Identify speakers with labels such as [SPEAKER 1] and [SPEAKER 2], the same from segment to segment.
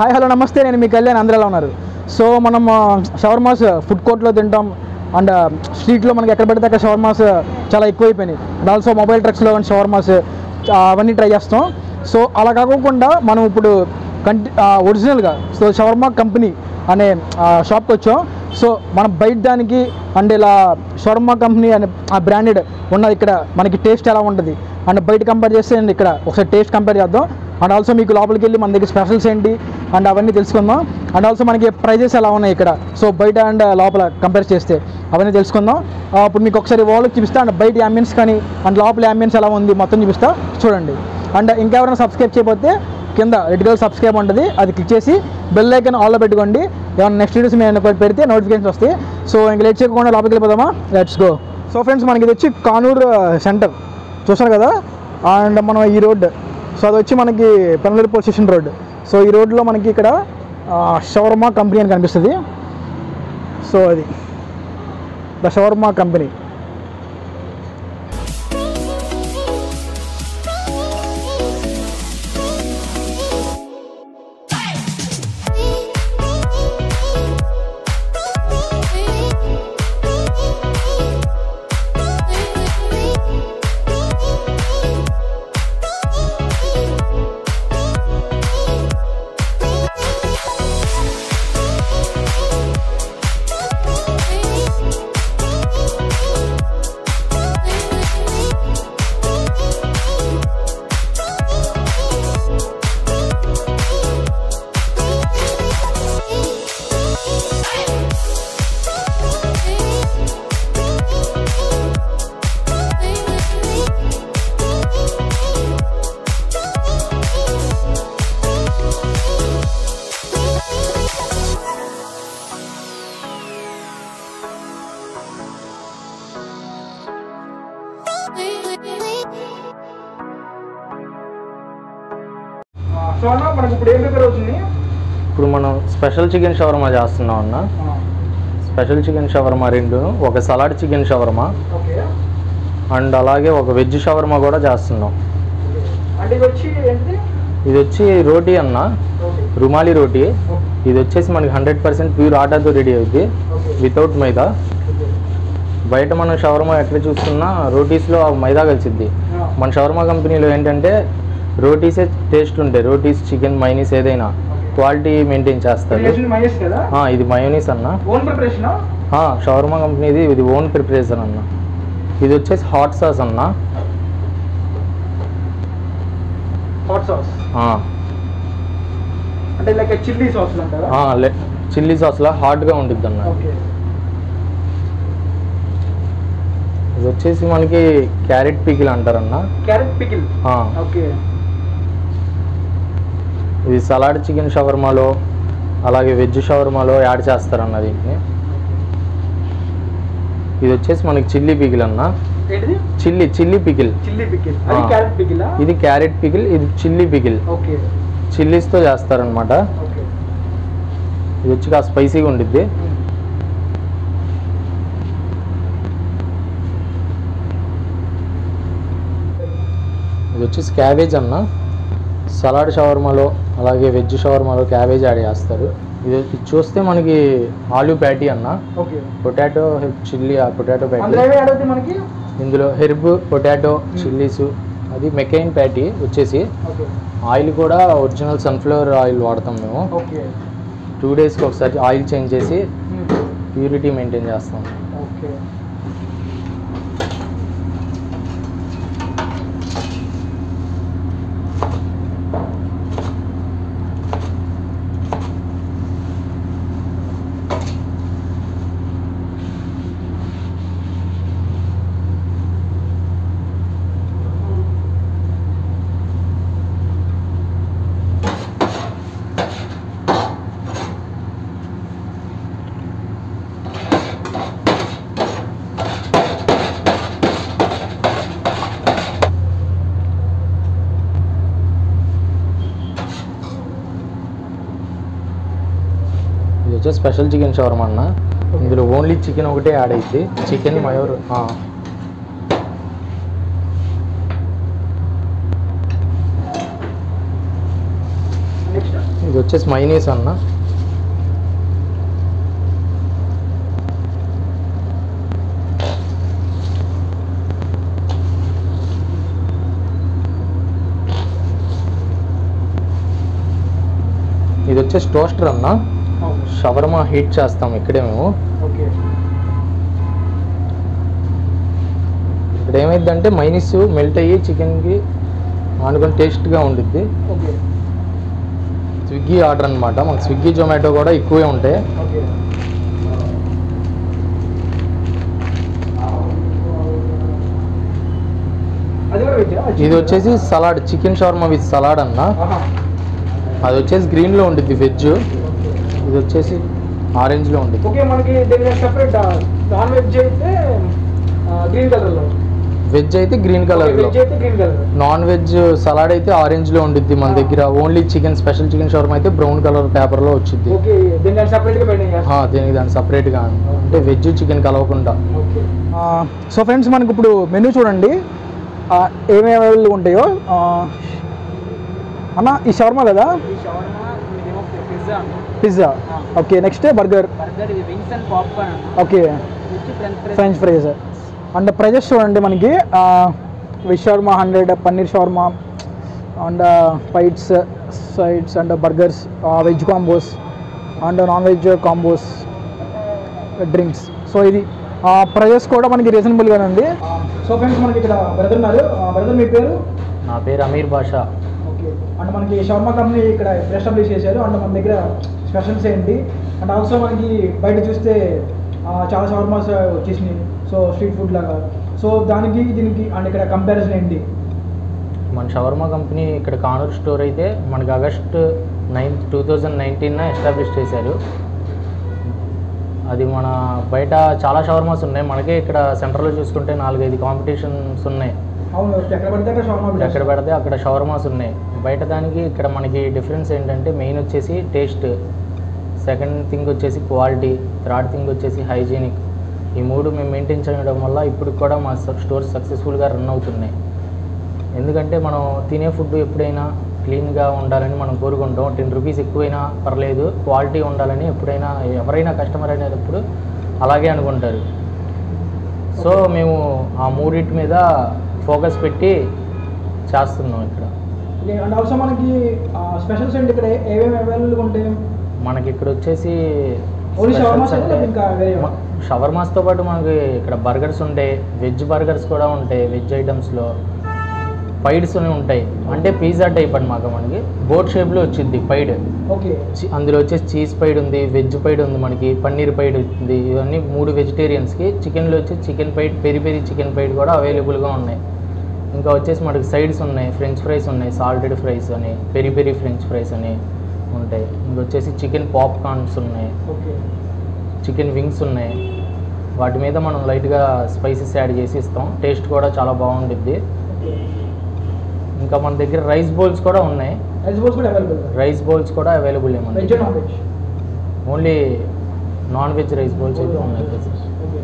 [SPEAKER 1] Hi hello నమస్తే నేను మీ కళ్యాణ్ అందరిలో ఉన్నారు సో మనం షవర్మాస్ ఫుడ్ కోర్ట్లో తింటాం అండ్ స్ట్రీట్లో మనకి ఎక్కడ పడితే అక్కడ షవర్మాస్ చాలా ఎక్కువైపోయినాయి అండ్ ఆల్సో మొబైల్ ట్రక్స్లో షవర్మాస్ అవన్నీ ట్రై చేస్తాం సో అలా కాకుండా మనం ఇప్పుడు కంటి ఒరిజినల్గా సో షవర్మా కంపెనీ అనే షాప్కి వచ్చాం సో మనం బయట దానికి అండ్ ఇలా షవర్మా కంపెనీ అనే ఆ బ్రాండెడ్ ఉన్నది ఇక్కడ మనకి టేస్ట్ ఎలా ఉంటుంది అండ్ బయట కంపేర్ చేస్తే అండ్ ఇక్కడ ఒకసారి టేస్ట్ కంపేర్ చేద్దాం అండ్ ఆల్సో మీకు లోపలికి వెళ్ళి మన దగ్గర స్పెషల్స్ ఏంటి అండ్ అవన్నీ తెలుసుకుందాం అండ్ ఆల్సో మనకి ప్రైజెస్ ఎలా ఉన్నాయి ఇక్కడ సో బయట అండ్ లోపల కంపేర్ చేస్తే అవన్నీ తెలుసుకుందాం ఆ, ఇప్పుడు మీకు ఒకసారి వాళ్ళకి చూపిస్తా అండ్ బయట అంబియన్స్ కానీ అండ్ లోపల అంబియన్స్ ఎలా ఉంది మొత్తం చూపిస్తా చూడండి అండ్ ఇంకెవరైనా సబ్స్క్రైబ్ చేయకపోతే కింద రెడ్ కలర్ సబ్స్క్రైబ్ ఉంటుంది అది క్లిక్ చేసి బెల్ ఐకన్ ఆల్లో పెట్టుకోండి ఏమైనా నెక్స్ట్ వీడియోస్ మేము ఏమైనా పెడితే నోటిఫికేషన్స్ వస్తాయి సో ఇంక లేట్ చేయకుండా లోపలికి వెళ్ళిపోదామా లెట్స్ గో సో ఫ్రెండ్స్ మనకి ఇది వచ్చి కానూరు సెంటర్ చూసారు కదా అండ్ మనం ఈ రోడ్ సో అది వచ్చి మనకి Penaluru police station road so ఈ రోడ్లో మనకి ఇక్కడ షవర్మా కంపెనీ అని కనిపిస్తుంది సో అది ద షవర్మా కంపెనీ సో అన్న మనకి ఇప్పుడు ఏం ప్రిపేర్ అవుతుంది
[SPEAKER 2] ఇప్పుడు మనం స్పెషల్ చికెన్ షవర్మా చేస్తున్నాం అన్న స్పెషల్ చికెన్ షవర్మా రెండు ఒక salad chicken shawarma
[SPEAKER 1] okay
[SPEAKER 2] and అలాగే ఒక వెజ్ షవర్మా కూడా చేస్తున్నాం
[SPEAKER 1] అంటే ఇది వచ్చి ఏంటిది
[SPEAKER 2] ఇది వచ్చి రోటీ అన్న
[SPEAKER 1] ఓకే
[SPEAKER 2] రుమాలి రోటీ ఇది వచ్చేసి మనకి హండ్రెడ్ పర్సెంట్ ప్యూర్ ఆటాతో రెడీ అవుద్ది
[SPEAKER 1] ఓకే
[SPEAKER 2] వితౌట్ మైదా బయట మనం షవర్మా ఎక్కడ చూసుకున్నా రోటీస్లో మైదా కలిసిద్ది మన షవర్మా కంపెనీలో ఏంటంటే రోటీసే టేస్ట్ ఉంటాయి రోటీస్ చికెన్ మైనీస్ ఏదైనా క్వాలిటీ మెయింటైన్ చేస్తారు
[SPEAKER 1] మైనస్ కదా
[SPEAKER 2] ఆ, ఇది మయోనీస్ అన్న
[SPEAKER 1] ఓన్ ప్రిపరేషన్
[SPEAKER 2] ఆ, షవర్మా కంపెనీది ఇది ఓన్ ప్రిపరేషన్ అన్న ఇది వచ్చేసి హాట్ సాస్ అన్న
[SPEAKER 1] హాట్ సాస్
[SPEAKER 2] ఆ,
[SPEAKER 1] అంటే లైక్ చిల్లీ సాస్ అంటారా
[SPEAKER 2] ఆ, లే చిల్లీ సాస్లా హాట్గా ఉంటుంది అన్న
[SPEAKER 1] ఓకే
[SPEAKER 2] ఇది వచ్చేసి మనకి క్యారెట్ పికిల్ అంటారన్న
[SPEAKER 1] క్యారెట్ పికిల్
[SPEAKER 2] ఆ,
[SPEAKER 1] ఓకే
[SPEAKER 2] ఇది సలాడ్ చికెన్ షవర్మాలో అలాగే వెజ్ షవర్మాలో యాడ్ చేస్తారన్న దీన్ని ఇది వచ్చేసి మనకి చిల్లీ పికిల్ అన్న
[SPEAKER 1] ఏంటిది
[SPEAKER 2] chilli chilli pickle
[SPEAKER 1] chilli pickle అది
[SPEAKER 2] ఆ.
[SPEAKER 1] క్యారెట్ పికిల్
[SPEAKER 2] ఇది క్యారెట్ పికిల్ ఇది చిల్లీ పికిల్
[SPEAKER 1] ఓకే
[SPEAKER 2] చిల్లీస్తో చేస్తారనమాట
[SPEAKER 1] ఓకే
[SPEAKER 2] ఇది వచ్చి కాస్త స్పైసీగా ఉండిద్ది ఇది వచ్చేసి క్యాబేజ్ అన్న సలాడ్ షవర్మాలో అలాగే వెజ్ షవర్మాలో క్యాబేజ్ యాడ్ చేస్తారు ఇది ఇది చూస్తే మనకి ఆలూ ప్యాటీ అన్న
[SPEAKER 1] ఓకే
[SPEAKER 2] పొటాటో చిల్లీ పొటాటో
[SPEAKER 1] అందులో
[SPEAKER 2] ప్యాటీ
[SPEAKER 1] ఏమి యాడ్ అవుతాయి మనకి
[SPEAKER 2] ఇందులో హెర్బ్ పొటాటో చిల్లీస్ అది మెకైన్ ప్యాటీ వచ్చేసి
[SPEAKER 1] ఓకే
[SPEAKER 2] ఆయిల్ కూడా ఒరిజినల్ సన్ఫ్లవర్ ఆయిల్ వాడతాం మేము
[SPEAKER 1] ఓకే
[SPEAKER 2] టూ డేస్కి ఒకసారి ఆయిల్ చేంజ్ చేసి ప్యూరిటీ మెయింటైన్ చేస్తాం
[SPEAKER 1] ఓకే
[SPEAKER 2] ఇది వచ్చేసి స్పెషల్ చికెన్ షవర్మా అన్న ఇందులో ఓన్లీ చికెన్ ఒకటే యాడ్ అయింది చికెన్ మయూర్
[SPEAKER 1] నెక్స్ట్
[SPEAKER 2] ఇది వచ్చేసి మైనీస్ అన్న ఇది వచ్చేసి టోస్టర్ అన్న షవర్మా హీట్ చేస్తాం ఇక్కడే మేము
[SPEAKER 1] ఓకే
[SPEAKER 2] ఇక్కడ ఏమైందంటే మైనీస్ మెల్ట్ అయ్యి చికెన్కి ఆనుకొని టేస్ట్గా ఉండిద్ది
[SPEAKER 1] ఓకే
[SPEAKER 2] స్విగ్గీ ఆర్డర్ అనమాట మాకు స్విగ్గీ జొమాటో కూడా ఎక్కువే ఉంటాయి
[SPEAKER 1] ఓకే అది కూడా వెజ్జా?
[SPEAKER 2] ఇది వచ్చేసి salad chicken shawarma with salad అన్న
[SPEAKER 1] ఆహా.
[SPEAKER 2] అది వచ్చేసి గ్రీన్లో ఉండిద్ది వెజ్ ఇది వచ్చేసి ఆరెంజ్లో ఉండిద్ది
[SPEAKER 1] ఓకే మనకి దీని సెపరేట్ నాన్ వెజ్ అయితే గ్రీన్ కలర్లో
[SPEAKER 2] వెజ్ అయితే గ్రీన్ కలర్లో
[SPEAKER 1] వెజ్ అయితే green colour
[SPEAKER 2] non veg salad అయితే ఆరెంజ్లో ఉండిద్ది మన దగ్గర only chicken special chicken shawarma అయితే బ్రౌన్ కలర్ పేపర్లో వచ్చింది
[SPEAKER 1] ఓకే దీన్ని సెపరేట్గా పెట్టింగ్ చేస్తాం
[SPEAKER 2] దీనికి దాన్ని సపరేట్గా అంటే వెజ్ చికెన్ కలవకుండా
[SPEAKER 1] సో ఫ్రెండ్స్ మనకి ఇప్పుడు మెనూ చూడండి ఆ, ఏమేమి అవైలబుల్ ఉంటాయో ఆ, అన్న ఈ షవర్మా లేదా
[SPEAKER 3] ఈ షవర్మా ఇదేమో pizza
[SPEAKER 1] pizza okay next burger
[SPEAKER 3] burger ఇది వింగ్స్ అండ్ పాప్కార్న్
[SPEAKER 1] ఓకే
[SPEAKER 3] వచ్చి french fries
[SPEAKER 1] french fries and prices చూడండి మనకి veg shawarma hundred paneer shawarma and fries sides and burgers veg combos and non veg combos drinks so ఇది prices కూడా మనకి రీజనబుల్గానే ఉంది so friends మనకి ఇక్కడ బ్రదర్ ఉన్నారు బ్రదర్ మీ పేరు
[SPEAKER 2] నా పేరు అమీర్ బాషా
[SPEAKER 1] ఓకే అండ్ మనకి షవర్మా కంపెనీ ఇక్కడ ఎస్టాబ్లిష్ చేశారు అండ్ మన దగ్గర స్పెషల్స్ ఏంటి అండ్ ఆల్సో మనకి బయట చూస్తే ఆ, చాలా షవర్మాస్ వచ్చేసినాయి సో స్ట్రీట్ ఫుడ్ లాగా సో దానికి దీనికి అండ్ ఇక్కడ కంపారిజన్ ఏంటి
[SPEAKER 2] మన షవర్మా కంపెనీ ఇక్కడ కానూరు స్టోర్ అయితే మనకి ఆగస్ట్ నైన్త్ టూ థౌజండ్ నైన్టీన్న ఎస్టాబ్లిష్ చేశారు అది మన బయట చాలా షవర్మాస్ ఉన్నాయి మనకే ఇక్కడ సెంటర్లో చూసుకుంటే నాలుగైదు కాంపిటీషన్స్ ఉన్నాయి
[SPEAKER 1] అవును ఎక్కడ పడితే అక్కడ షవర్మా
[SPEAKER 2] ఎక్కడ పెడితే అక్కడ షవర్మాస్ ఉన్నాయి బయట దానికి ఇక్కడ మనకి డిఫరెన్స్ ఏంటంటే మెయిన్ వచ్చేసి టేస్ట్ సెకండ్ థింగ్ వచ్చేసి క్వాలిటీ థర్డ్ థింగ్ వచ్చేసి హైజీనిక్ ఈ మూడు మేము మెయింటైన్ చేయడం వల్ల ఇప్పుడు కూడా మా స్టోర్ సక్సెస్ఫుల్గా రన్ అవుతున్నాయి ఎందుకంటే మనం తినే ఫుడ్ ఎప్పుడైనా క్లీన్గా ఉండాలని మనం కోరుకుంటాం టెన్ రూపీస్ ఎక్కువైనా పర్లేదు క్వాలిటీ ఉండాలని ఎప్పుడైనా ఎవరైనా కస్టమర్ అనేటప్పుడు అలాగే అనుకుంటారు సో మేము ఆ మూడింటి మీద ఫోకస్ పెట్టి చేస్తున్నాం ఇక్కడ
[SPEAKER 1] అండ్ ఆల్సో మనకి స్పెషల్స్ ఏంటి ఇక్కడ ఏమేమి అవైలబుల్గా ఉంటాయి
[SPEAKER 2] మనకి ఇక్కడ వచ్చేసి
[SPEAKER 1] ఓన్లీ
[SPEAKER 2] specials
[SPEAKER 1] షవర్మాస్
[SPEAKER 2] అంటే
[SPEAKER 1] ఇంకా వేరే
[SPEAKER 2] మ- షవర్మాస్తో పాటు మనకి ఇక్కడ బర్గర్స్ ఉంటాయి వెజ్ బర్గర్స్ కూడా ఉంటాయి వెజ్ ఐటమ్స్లో పైడ్స్ అని ఉంటాయి అంటే పిజ్జా టైప్ అనమాట మనకి బోట్ షేప్లో వచ్చింది పైడ్
[SPEAKER 1] ఓకే
[SPEAKER 2] చి- అందులో వచ్చేసి చీజ్ పైడ్ ఉంది వెజ్ పైడ్ ఉంది మనకి పన్నీర్ పైడ్ ఉంది ఇవన్నీ మూడు వెజిటేరియన్స్కి చికెన్లో వచ్చి చికెన్ పైడ్ పెరి పెరి చికెన్ పైడ్ కూడా అవైలబుల్గా ఉన్నాయి ఇంకా వచ్చేసి మనకి సైడ్స్ ఉన్నాయి ఫ్రెంచ్ ఫ్రైస్ ఉన్నాయి సాల్టెడ్ ఫ్రైస్ అని పెరి పెరి ఫ్రెంచ్ ఫ్రైస్ అని ఉంటాయి ఇంకొచ్చేసి చికెన్ పాప్కార్న్స్ ఉన్నాయి
[SPEAKER 1] ఓకే
[SPEAKER 2] చికెన్ వింగ్స్ ఉన్నాయి వాటి మీద మనం లైట్గా స్పైసెస్ యాడ్ చేసి ఇస్తాం టేస్ట్ కూడా చాలా బాగుండిద్ది
[SPEAKER 1] ఓకే
[SPEAKER 2] ఇంకా మన దగ్గర రైస్ బౌల్స్ కూడా ఉన్నాయి
[SPEAKER 1] వెజిటబుల్స్ కూడా అవైలబుల్
[SPEAKER 2] రైస్ బౌల్స్ కూడా అవైలబుల్
[SPEAKER 1] వెజ్
[SPEAKER 2] ఏమన్నా
[SPEAKER 1] non veg
[SPEAKER 2] only non veg rice bowls అయితే ఉన్నాయి
[SPEAKER 1] ఓకే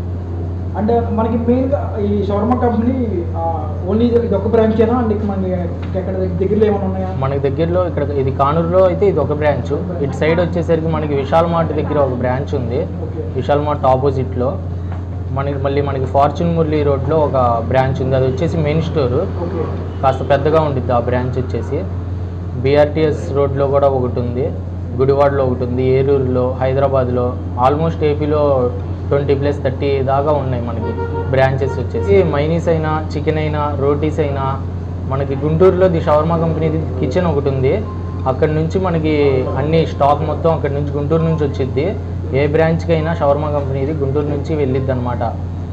[SPEAKER 1] అంటే మనకి మెయిన్గా ఈ షవర్మా కంపెనీ ఓన్లీ ఇది ఒక బ్రాంచ్ అయినా అంటే మనకి ఎక్కడ దగ్గరలో ఏమైనా ఉన్నాయా
[SPEAKER 2] మనకి దగ్గరలో ఇక్కడ ఇది కానూరులో అయితే ఇది ఒక బ్రాంచ్ ఇటు సైడ్ వచ్చేసరికి మనకి విశాల్ మార్ట్ దగ్గర ఒక బ్రాంచ్ ఉంది
[SPEAKER 1] ఓకే
[SPEAKER 2] విశాల్ మార్ట్ ఆపోజిట్లో మనకి మళ్ళీ మనకి ఫార్చ్యూన్ మురళీ రోడ్లో ఒక బ్రాంచ్ ఉంది అది వచ్చేసి మెయిన్ స్టోరు
[SPEAKER 1] ఓకే
[SPEAKER 2] కాస్త పెద్దగా ఉండిద్ది ఆ బ్రాంచ్ వచ్చేసి బీఆర్టీఎస్ రోడ్లో కూడా ఒకటి ఉంది గుడివాడలో ఒకటి ఉంది ఏలూరులో హైదరాబాద్లో ఆల్మోస్ట్ ఏపీలో ట్వంటీ ప్లస్ థర్టీ దాకా ఉన్నాయి మనకి బ్రాంచెస్ వచ్చేసి మైనీస్ అయినా చికెన్ అయినా రోటీస్ అయినా మనకి గుంటూరులో ది షవర్మా కంపెనీది కిచెన్ ఒకటి ఉంది అక్కడ నుంచి మనకి అన్ని స్టాక్ మొత్తం అక్కడ నుంచి గుంటూరు నుంచి వచ్చిద్ది ఏ బ్రాంచ్కి అయినా షవర్మా కంపెనీది గుంటూరు నుంచి వెళ్ళిద్ది అనమాట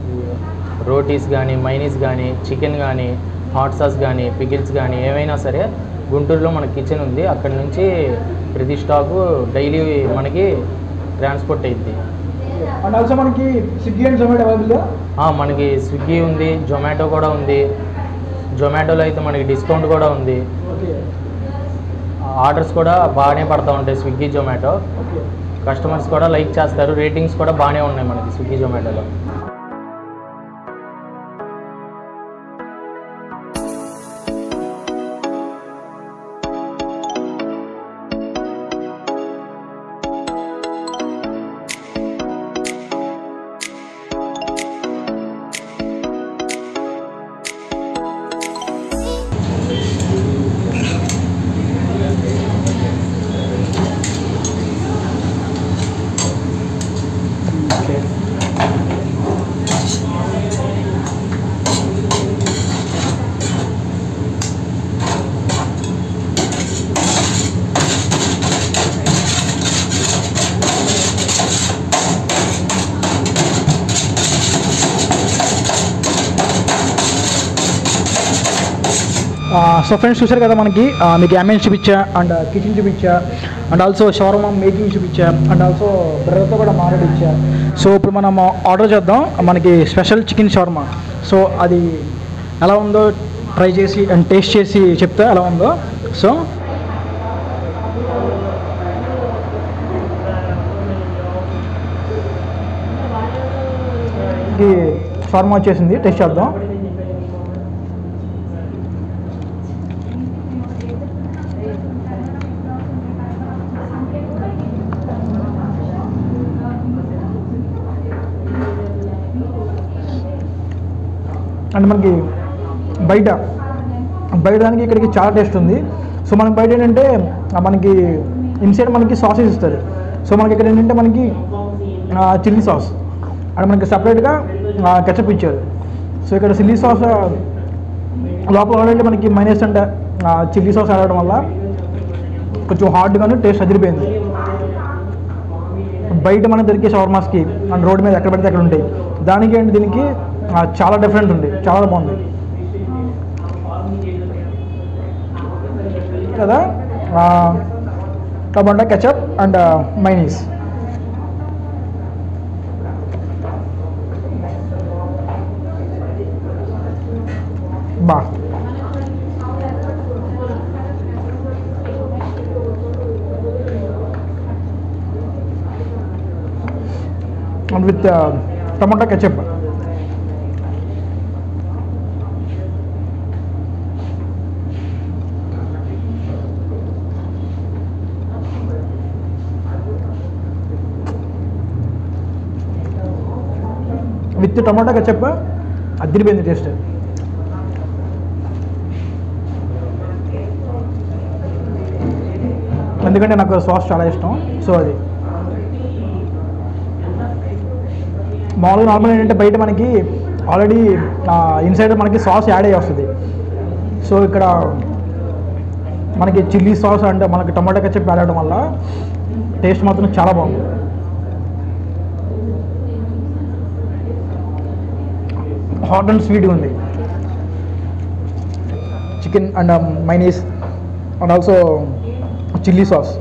[SPEAKER 2] రోటీస్ కానీ మైనీస్ కానీ చికెన్ కానీ హాట్ సాస్ కానీ పికిల్స్ కానీ ఏమైనా సరే గుంటూరులో మన కిచెన్ ఉంది అక్కడ నుంచి ప్రతి స్టాకు డైలీ మనకి ట్రాన్స్పోర్ట్ అయ్యింది
[SPEAKER 1] అండ్ ఆల్సో మనకి స్విగ్గీ అండ్ జొమాటో అవైలబుల్గా
[SPEAKER 2] మనకి స్విగ్గీ ఉంది జొమాటో కూడా ఉంది జొమాటోలో అయితే మనకి డిస్కౌంట్ కూడా ఉంది
[SPEAKER 1] ఓకే
[SPEAKER 2] ఆర్డర్స్ కూడా బాగానే పడతా ఉంటాయి స్విగ్గీ జొమాటో
[SPEAKER 1] ఓకే
[SPEAKER 2] కస్టమర్స్ కూడా లైక్ చేస్తారు రేటింగ్స్ కూడా బాగానే ఉన్నాయి మనకి స్విగ్గీ జొమాటోలో
[SPEAKER 1] సో ఫ్రెండ్స్ చూశారు కదా మనకి ఆ, మీకు అమెన్స్ చూపించా అండ్ కిచెన్ చూపించా అండ్ ఆల్సో షవర్మా మేకింగ్ చూపించా అండ్ ఆల్సో బ్రెడ్తో కూడా మారేడు ఇచ్చా సో ఇప్పుడు మనం ఆర్డర్ చేద్దాం మనకి స్పెషల్ చికెన్ షవర్మా సో అది ఎలా ఉందో ట్రై చేసి అండ్ టేస్ట్ చేసి చెప్తే ఎలా ఉందో సో ఇది షవర్మా వచ్చేసింది టేస్ట్ చేద్దాం అండ్ మనకి బయట బయట దానికి ఇక్కడికి చాలా టేస్ట్ ఉంది సో మనకి బయట ఏంటంటే ఆ మనకి ఇన్సైడ్ మనకి సాసెస్ ఇస్తారు సో మనకి ఇక్కడ ఏంటంటే మనకి చిల్లీ సాస్ అండ్ మనకి సపరేట్గా కెచప్ ఇచ్చారు సో ఇక్కడ చిల్లీ సాస్ లోపల ఆల్రెడీ మనకి మైనస్ అంటే చిల్లీ సాస్ ఆడడం వల్ల కొంచెం హార్డ్గాను టేస్ట్ అదిరిపోయింది బయట మనకు దొరికే షవర్మాస్కి అండ్ రోడ్ మీద ఎక్కడ పడితే అక్కడ ఉంటాయి దానికి అండ్ దీనికి ఆ, చాలా డిఫరెంట్ ఉంది చాలా బాగుంది కదా టమాటా కెచప్ అండ్ మైనీస్ బా and with uh, tomato ketchup. With టమాటా ketchup అదిరిపోయింది టేస్ట్ ఎందుకంటే నాకు సాస్ చాలా ఇష్టం సో అది మామూలుగా నార్మల్ ఏంటంటే బయట మనకి ఆల్రెడీ ఇన్సైడ్ మనకి సాస్ యాడ్ అయ్యి వస్తుంది సో ఇక్కడ మనకి చిల్లీ సాస్ అంటే మనకి టమాటా కచ్చప్ యాడ్ అవ్వడం వల్ల టేస్ట్ మాత్రం చాలా బాగుంది హాట్ అండ్ స్వీట్గా ఉంది chicken and mayonnaise and also chilli sauce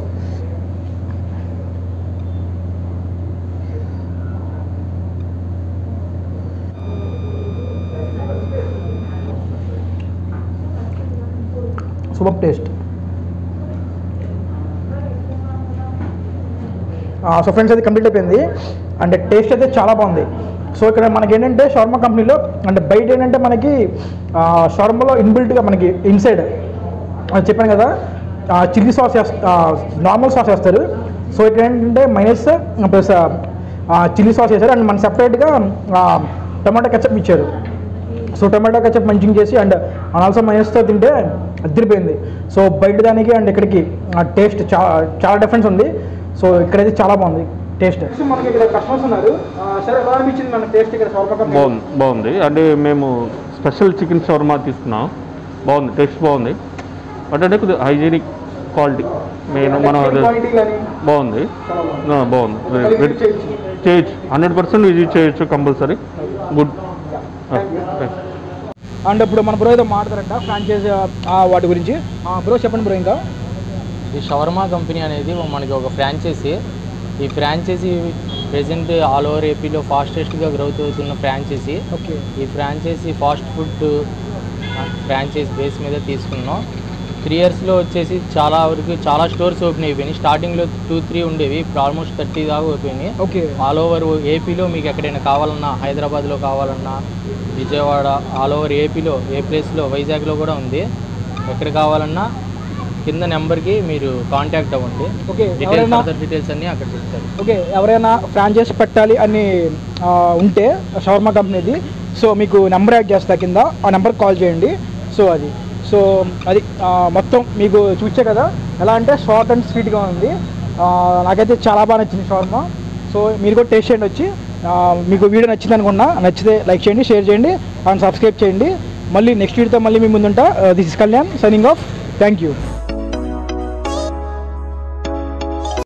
[SPEAKER 1] super taste so friends అది కంప్లీట్ అయిపోయింది అంటే టేస్ట్ అయితే చాలా బాగుంది సో ఇక్కడ మనకి ఏంటంటే షవర్మా కంపెనీలో అంటే బయట ఏంటంటే మనకి షవర్మాలో ఇన్బిల్ట్గా మనకి ఇన్సైడ్ చెప్పాను కదా చిల్లీ సాస్ నార్మల్ సాస్ వేస్తారు సో ఇక్కడ ఏంటంటే మైనస్ ప్లస్ చిల్లీ సాస్ వేస్తారు అండ్ మన సపరేట్గా టమాటా కెచప్ ఇచ్చారు సో టమాటో కచప్ మంచిగా చేసి అండ్ ఆల్సో మైనస్తో తింటే అదిరిపోయింది సో బయట దానికి అండ్ ఇక్కడికి టేస్ట్ చాలా చాలా డిఫరెన్స్ ఉంది సో ఇక్కడైతే చాలా బాగుంది టేస్ట్ మనకి ఇక్కడ కస్టమర్స్ ఉన్నారు సరే ఎలా అనిపించింది మన టేస్ట్ ఇక్కడ
[SPEAKER 4] బాగుంది బాగుంది అంటే మేము స్పెషల్ చికెన్ షవర్మా తీసుకున్నాం బాగుంది టేస్ట్ బాగుంది బట్ అంటే కొద్దిగా హైజీనిక్ క్వాలిటీ మెయిన్ మనం అది
[SPEAKER 1] క్వాలిటీ కానీ
[SPEAKER 4] బాగుంది
[SPEAKER 1] చాలా బాగుంది
[SPEAKER 4] ఆ, బాగుంది
[SPEAKER 1] మళ్ళీ
[SPEAKER 4] వెరీ-
[SPEAKER 1] visit చేయొచ్చు.
[SPEAKER 4] చేయొచ్చు హండ్రెడ్ పర్సెంట్ విజిట్ చేయొచ్చు కంపల్సరీ గుడ్
[SPEAKER 1] అండ్ ఇప్పుడు మన బ్రో ఏదో మాట్లాడారంట ఫ్రాంచైజ్ వాటి గురించి బ్రో చెప్పండి బ్రో ఇంకా
[SPEAKER 2] ఈ షవర్మా కంపెనీ అనేది మనకి ఒక ఫ్రాంచైజీ ఈ ఫ్రాంచైజీ ప్రెసెంట్ ఆల్ ఓవర్ ఏపీలో ఫాస్టెస్ట్గా గ్రోత్ అవుతున్న ఫ్రాంచైజీ
[SPEAKER 1] ఓకే
[SPEAKER 2] ఈ franchisee fast food franchise base మీద తీసుకున్నాం త్రీ ఇయర్స్లో వచ్చేసి చాలా వరకు చాలా స్టోర్స్ ఓపెన్ అయిపోయినాయి స్టార్టింగ్లో టూ త్రీ ఉండేవి ఇప్పుడు ఆల్మోస్ట్ థర్టీ దాకా అయిపోయినాయి
[SPEAKER 1] ఓకే
[SPEAKER 2] ఆల్ ఓవర్ ఏపీలో మీకు ఎక్కడైనా కావాలన్నా హైదరాబాద్లో కావాలన్నా విజయవాడ ఆల్ ఓవర్ ఏపీలో ఏ ప్లేస్లో వైజాగ్లో కూడా ఉంది ఎక్కడ కావాలన్నా కింద నెంబర్కి మీరు కాంటాక్ట్ అవ్వండి
[SPEAKER 1] ఓకే
[SPEAKER 2] డీటెయిల్స్
[SPEAKER 1] ఎవరైనా
[SPEAKER 2] అదర్ డీటెయిల్స్ అన్నీ అక్కడ చెప్తారు
[SPEAKER 1] ఓకే ఎవరైనా ఫ్రాంచైజ్ పెట్టాలి అని ఆ, ఉంటే షవర్మా కంపెనీది సో మీకు నెంబర్ యాడ్ చేస్తా కింద ఆ నెంబర్కి కాల్ చేయండి సో అది సో అది ఆ, మొత్తం మీకు చూసే కదా ఎలా అంటే షార్ట్ అండ్ స్వీట్గా ఉంది ఆ, నాకైతే చాలా బాగా నచ్చింది షవర్మా సో మీరు కూడా టేస్ట్ చేయండి వచ్చి ఆ, మీకు వీడియో నచ్చింది అనుకున్నా నచ్చితే లైక్ చేయండి షేర్ చేయండి అండ్ సబ్స్క్రైబ్ చేయండి మళ్ళీ నెక్స్ట్ వీడియోతో మళ్ళీ మీ ముందుంటా this is Kalyan signing off thank you